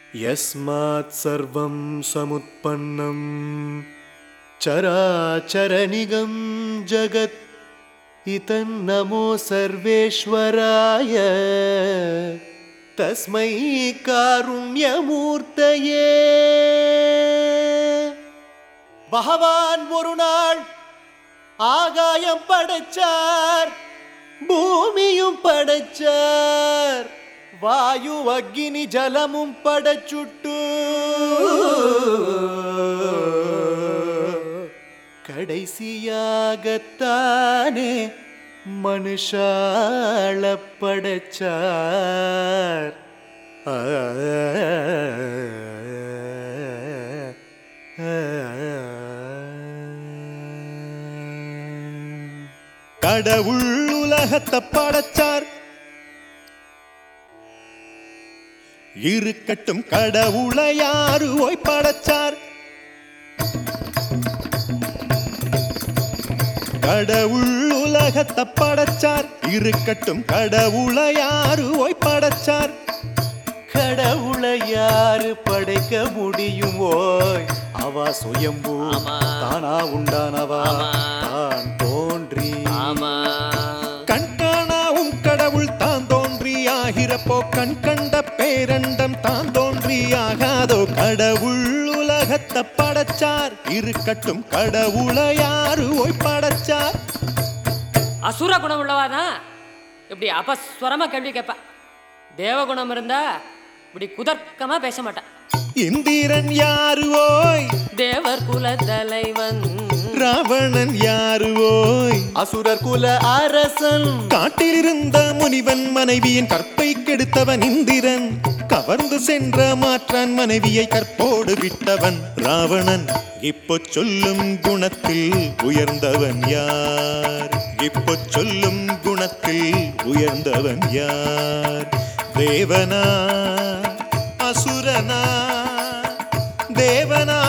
यस्मात् सर्वं समुत्पन्नं चराचरनिगं जगत् इतन्नमो सर्वेश्वराय तस्मै कारुण्यमूर्तये பகவான் ஒரு நாள் ஆகாயம் படைச்சார் பூமியும் படைச்சார் வாயு அக்னி ஜலமும் படைச்சுட்டு கடைசியாகத்தானே மனுஷாள படைச்சார் கடவுள் உலகத்தை படைச்சார் இருக்கட்டும் கடவுளை யாரு ஓய் படைச்சார் கடவுள் உலகத்தை படைச்சார் இருக்கட்டும் கடவுளை யாரு ஓய் படைச்சார் கடவுளை யாரு படைக்க முடியும் ஓய் அவா சுயம்பு ஆமா. தானா உண்டானவா ஆமா. தான் தோன்றி ஆமா கண்காணாவும் கடவுள் தான் தோன்றியாகிறப்போ கண் கண்ட பேரண்டம் தான் தோன்றியாகாதோ கடவுள் உலகத்தை படைச்சார் இருக்கட்டும் கடவுளை யாரு ஓய் படைச்சார் அசுர குணம் உள்ளவாதான் இப்படி அபஸ்வரமா கேள்வி கேட்பா தேவகுணம் இருந்தா இப்படி குதர்க்கமா பேச மாட்டான் இந்திரன் யாரு ஓய் தேவர் குல தலைவன் ராவணன் யாரு ஓய் அசுரர் குல அரசன் காட்டிலிருந்த முனிவன் மனைவியின் கற்பை கெடுத்தவன் இந்திரன் கவர்ந்து சென்ற மாற்றான் மனைவியை கற்போடு விட்டவன் ராவணன் இப்போ சொல்லும் குணத்தில் உயர்ந்தவன் யார் இப்போ சொல்லும் குணத்தில் உயர்ந்தவன் யார் தேவனா அசுரனா தேவனா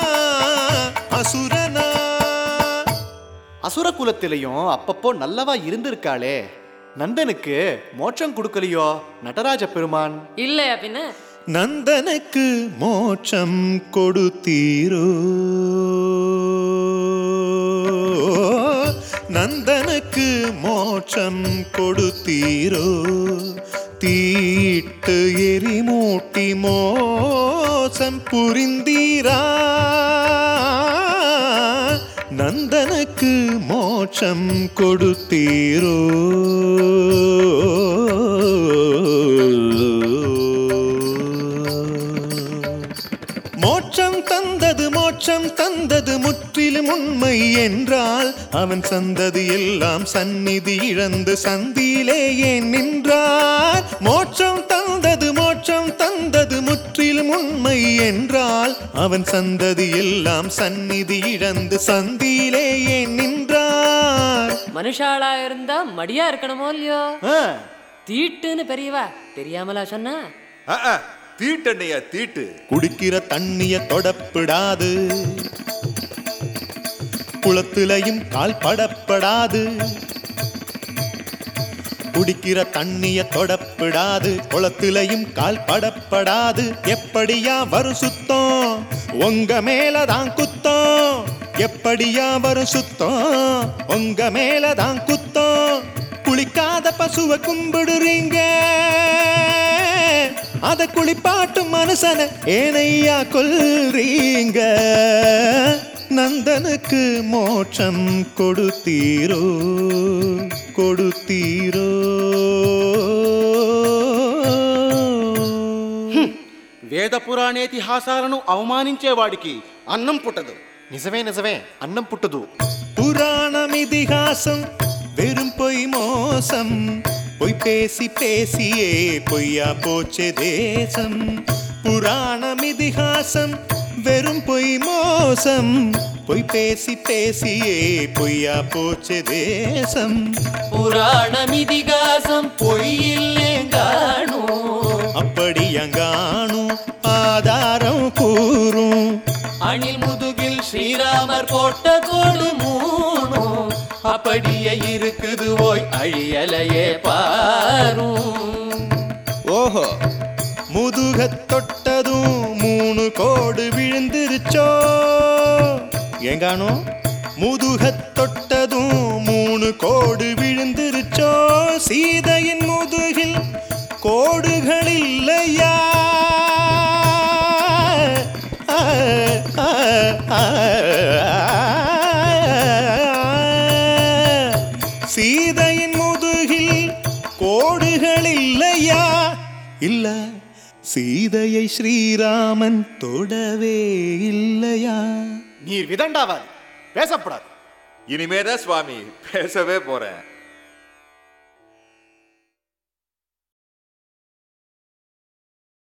அசுரனா அசுர குலத்திலையும் அப்பப்போ நல்லவா இருந்திருக்காளே நந்தனுக்கு மோட்சம் கொடுக்கலையோ நடராஜ பெருமான் இல்லையா பின்ன நந்தனுக்கு மோட்சம் கொடுத்தீரோ நந்தனுக்கு மோட்சம் கொடுத்தீரோ தீட்டு எரிமூட்டி மோசம் புரிந்தீரா நந்தனுக்கு மோட்சம் கொடுத்தீரோ மோட்சம் தந்தது மோட்சம் தந்தது முற்றிலும் உண்மை என்றால் அவன் சந்ததி எல்லாம் சந்நிதி இழந்து சந்தியிலே ஏன் நின்றார் மோட்சம் தந்தது மோட்சம் தந்தது முற்றிலும் உண்மை என்றால் அவன் சந்ததி எல்லாம் சந்நிதி இழந்து சந்தியிலே ஏன் நின்றார் மனுஷாளா இருந்தா மடியா இருக்கணுமோ இல்லையோ ஆ, தீட்டுன்னு பெரியவா தெரியாமலா சொன்னா தீட்டண்ணையா தீட்டு குடிக்கிற தண்ணிய தொடப்படாது குளத்திலையும் கால் படப்படாது குடிக்கிற தண்ணிய தொடப்படாது குளத்திலையும் கால் படப்படாது எப்படியா வரும் சுத்தம் உங்க மேலதான் குத்தம் எப்படியா வரும் சுத்தம் உங்க மேலதான் குத்தம் குளிக்காத பசுவை கும்பிடுறீங்க அத குளிப்பாட்டும் மனுஷன ஏனையா கொல்றீங்க நந்தனுக்கு மோட்சம் கொடுத்தீரோ கொடுத்தீரோ వేద పురాణేతిహాసాలను అవమానించేవాడికి అన్నం పుట్టదు నిజమే నిజమే అన్నం పుట్టదు புராணம் இதிகாசம் வெறும் பொய் மோசம் பொய் பேசி பேசியே பொய்யா போச்சே தேசம் புராணம் இதிகாசம் வெறும் பொய் மோசம் பொய் பேசி பேசியே பொய்யா போச்சே தேசம் புராணம் இதிகாசம் பொய்யில்லே காணோ அப்படி அங்காணும் ஆதாரம் கூறும் அணில் முதுகில் ஸ்ரீராமர் போட்ட கோடு மூணு அப்படியே இருக்குது ஓய் அழியலையே பாரும் ஓஹோ முதுகத் தொட்டதும் மூணு கோடு விழுந்துருச்சோ ஏங்கானோ முதுகத் தொட்டதும் மூணு கோடு விழுந்துருச்சோ சீதையின் முதுகில் கோடுகள் இல்லையா ஆ, ஆ, ஆ, சீதையின் முதுகில் கோடுகள் இல்லையா இல்ல சீதையை ஸ்ரீராமன் தொடவே இல்லையா நீர் விதண்டாவாது பேசப்படாது இனிமேதான் சுவாமி பேசவே போறேன்